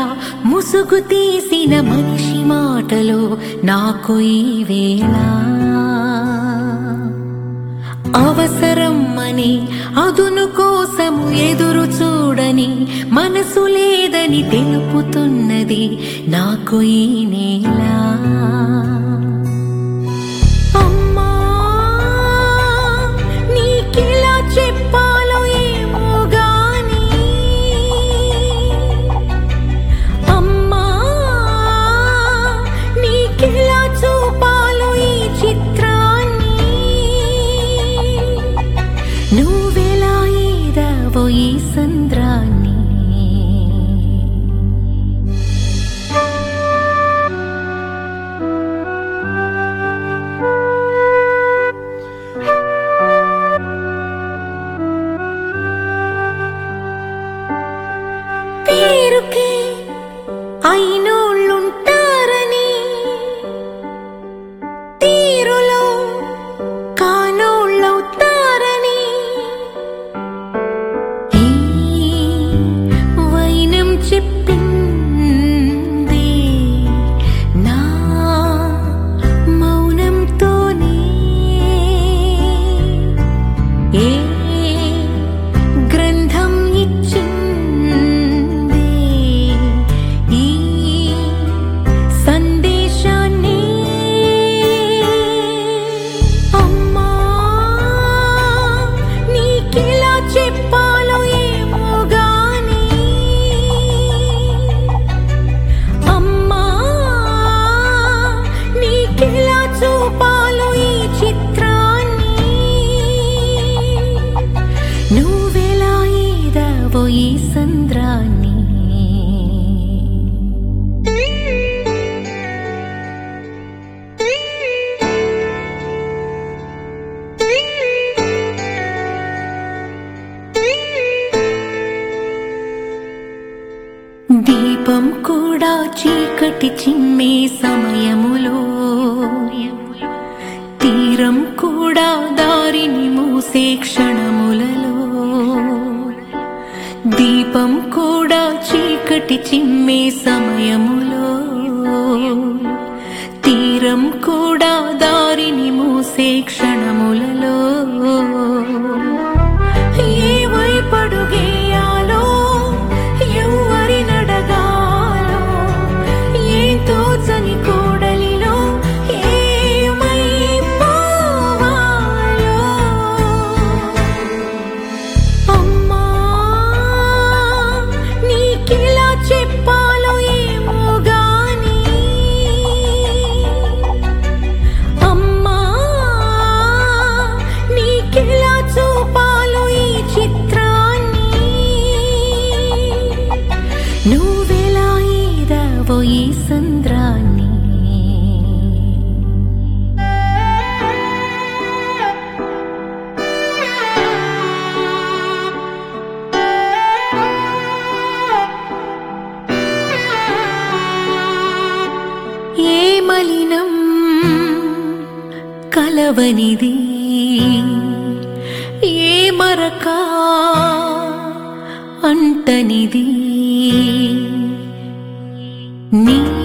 ముసుగు తీసిన మనిషి మాటలో నాకు ఈ వేళ అవసరం అని అదును కోసము ఎదురు చూడని మనసు లేదని తెలుపుతున్నది నాకు ఈ నేల అమ్మా నీకెలా చెప్పాలో ఏమో గాని అమ్మా నీకెలా చూపాలో ఈ చిత్రాన్ని నువ్వెలా ఏదావో ఈ సంద్రాన్ని పేరుకే అయినోళ్ళుంటారని తీరులో కానోళ్ళవుతారని ఈ వైనం చెప్పింది నా మౌనంతోనే ఏ గ్రంథం ఇచ్చింది ఈ సందేశాన్ని అమ్మా నీకెలా చెప్పాలో ఏమో గాని అమ్మా నీకెలా చూపాలో ఈ చిత్రాన్ని నువ్వెలా ఏదావో ఈ సంద్రాన్ని దీపం కూడా చీకటి చిమ్మే సమయములో తీరం కూడా దారిని మూసే క్షణములలో దీపం కూడా చీకటి చిమ్మే సమయములో తీరం కూడా దారిని మూసే క్షణములలో ఏ వైపడుగేయాలో ఎవరి నడగాలో ఏం తోచని కోడలిలో ఏమైపోవాలో అమ్మా నీకెలా చెప్పాలో ఏమో గాని అమ్మా నీకెలా చూపాలో ఈ చిత్రాన్ని నువ్వెలా ఏదావో ఈ సంద్రాన్ని ఏ మలినం కలవనిది ఏ మరక అంటనిది నీ